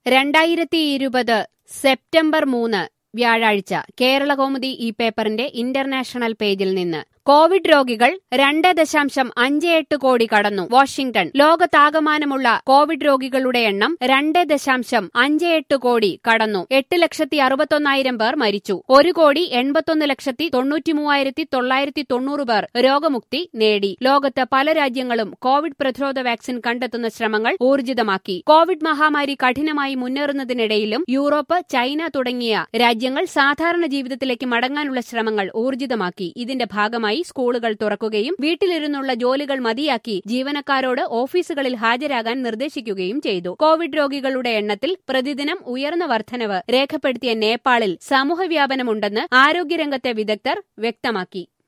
രണ്ടായിരത്തി ഇരുപത് സെപ്റ്റംബർ മൂന്ന് വ്യാഴാഴ്ച കേരളകൗമുദി ഈ പേപ്പറിന്റെ ഇന്റർനാഷണൽ പേജിൽ നിന്ന് കോവിഡ് രോഗികൾ രണ്ട് ദശാംശം അഞ്ച് എട്ട് കോടി കടന്നു വാഷിംഗ്ടൺ ലോകത്താകമാനമുള്ള കോവിഡ് രോഗികളുടെ എണ്ണം രണ്ട് ദശാംശം അഞ്ച് എട്ട് കോടി കടന്നു എട്ട് ലക്ഷത്തി അറുപത്തൊന്നായിരം പേർ മരിച്ചു ഒരു കോടി എൺപത്തൊന്ന് ലക്ഷത്തി തൊണ്ണൂറ്റി മൂവായിരത്തി തൊള്ളായിരത്തി തൊണ്ണൂറ് പേർ രോഗമുക്തി നേടി ലോകത്ത് പല രാജ്യങ്ങളും കോവിഡ് പ്രതിരോധ വാക്സിൻ കണ്ടെത്തുന്ന ശ്രമങ്ങൾ ഊർജിതമാക്കി കോവിഡ് മഹാമാരി കഠിനമായി മുന്നേറുന്നതിനിടയിലും യൂറോപ്പ് ചൈന തുടങ്ങിയ രാജ്യങ്ങൾ സാധാരണ ജീവിതത്തിലേക്ക് മടങ്ങാനുള്ള ശ്രമങ്ങൾ ഊർജിതമാക്കി ഇതിന്റെ ഭാഗമായി സ്കൂളുകൾ തുറക്കുകയും വീട്ടിലിരുന്നുള്ള ജോലികൾ മതിയാക്കി ജീവനക്കാരോട് ഓഫീസുകളിൽ ഹാജരാകാൻ നിർദ്ദേശിക്കുകയും ചെയ്തു കോവിഡ് രോഗികളുടെ എണ്ണത്തിൽ പ്രതിദിനം ഉയർന്ന വർധനവ് രേഖപ്പെടുത്തിയ നേപ്പാളിൽ സമൂഹവ്യാപനമുണ്ടെന്ന് ആരോഗ്യരംഗത്തെ വിദഗ്ധർ വ്യക്തമാക്കി